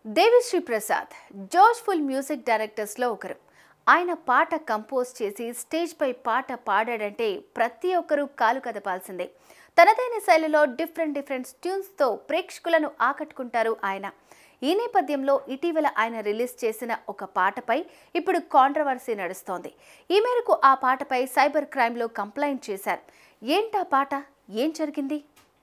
Devi Sri Prasad జోష్ఫుల్ music డైరెక్టర్స్లో ఒకరు ఆయన పాట కంపోజ్ చేసి స్టేజ్పై పాట పాడాడంటే ప్రతి ఒక్కరూ కాలు కదపాల్సిందే తనదైన శైలిలో డిఫరెంట్ డిఫరెంట్ ట్యూన్స్తో ప్రేక్షకులను ఆకట్టుకుంటారు ఆయన ఈ నేపథ్యంలో ఇటీవల ఆయన రిలీజ్ చేసిన ఒక పాటపై ఇప్పుడు కాంట్రవర్సీ నడుస్తోంది ఈ మేరకు ఆ పాటపై సైబర్ క్రైమ్లో కంప్లైంట్ చేశారు ఏంటా పాట ఏం జరిగింది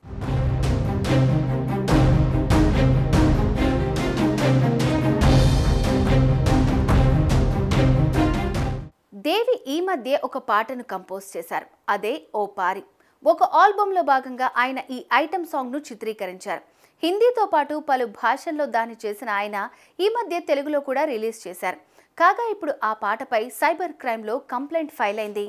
దేవి ఈ మధ్య ఒక పాటను కంపోజ్ చేశారు అదే ఓ పారి ఒక ఆల్బంలో భాగంగా ఆయన ఈ ఐటమ్ సాంగ్ను చిత్రీకరించారు హిందీతో పాటు పలు భాషల్లో దాన్ని చేసిన ఆయన ఈ మధ్య తెలుగులో కూడా రిలీజ్ చేశారు కాగా ఇప్పుడు ఆ పాటపై సైబర్ క్రైమ్లో కంప్లైంట్ ఫైల్ అయింది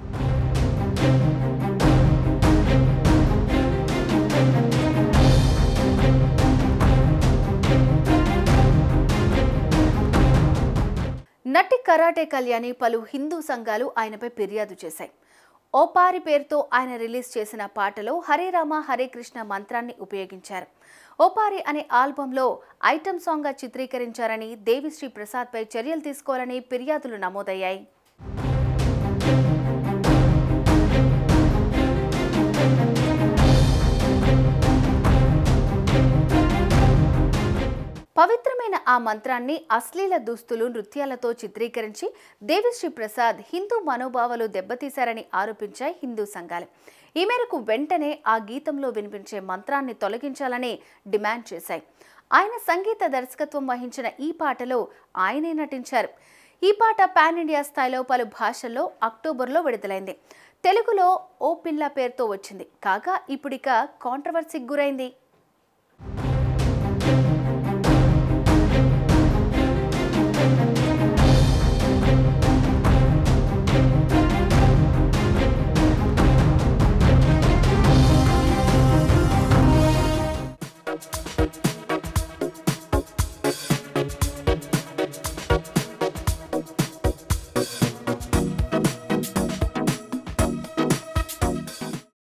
నటి కరాటే కళ్యాణి పలు హిందూ సంఘాలు ఆయనపై ఫిర్యాదు చేశాయి ఓపారి పేరుతో ఆయన రిలీజ్ చేసిన పాటలో హరే రామ హరే కృష్ణ మంత్రాన్ని ఉపయోగించారు ఓపారి అనే ఆల్బంలో ఐటమ్ సాంగ్గా చిత్రీకరించారని దేవిశ్రీ ప్రసాద్పై చర్యలు తీసుకోవాలని ఫిర్యాదులు నమోదయ్యాయి పవిత్రమైన ఆ మంత్రాన్ని అశ్లీల దుస్తులు నృత్యాలతో చిత్రీకరించి దేవిశ్రీ ప్రసాద్ హిందూ మనోభావాలు దెబ్బతీశారని ఆరోపించాయి హిందూ సంఘాలు ఈ మేరకు వెంటనే ఆ గీతంలో వినిపించే మంత్రాన్ని తొలగించాలని డిమాండ్ చేశాయి ఆయన సంగీత దర్శకత్వం వహించిన ఈ పాటలో ఆయనే నటించారు ఈ పాట పాన్ ఇండియా స్థాయిలో పలు భాషల్లో అక్టోబర్లో విడుదలైంది తెలుగులో ఓ పిల్ల పేరుతో వచ్చింది కాగా ఇప్పుడిక కాంట్రవర్సీకి గురైంది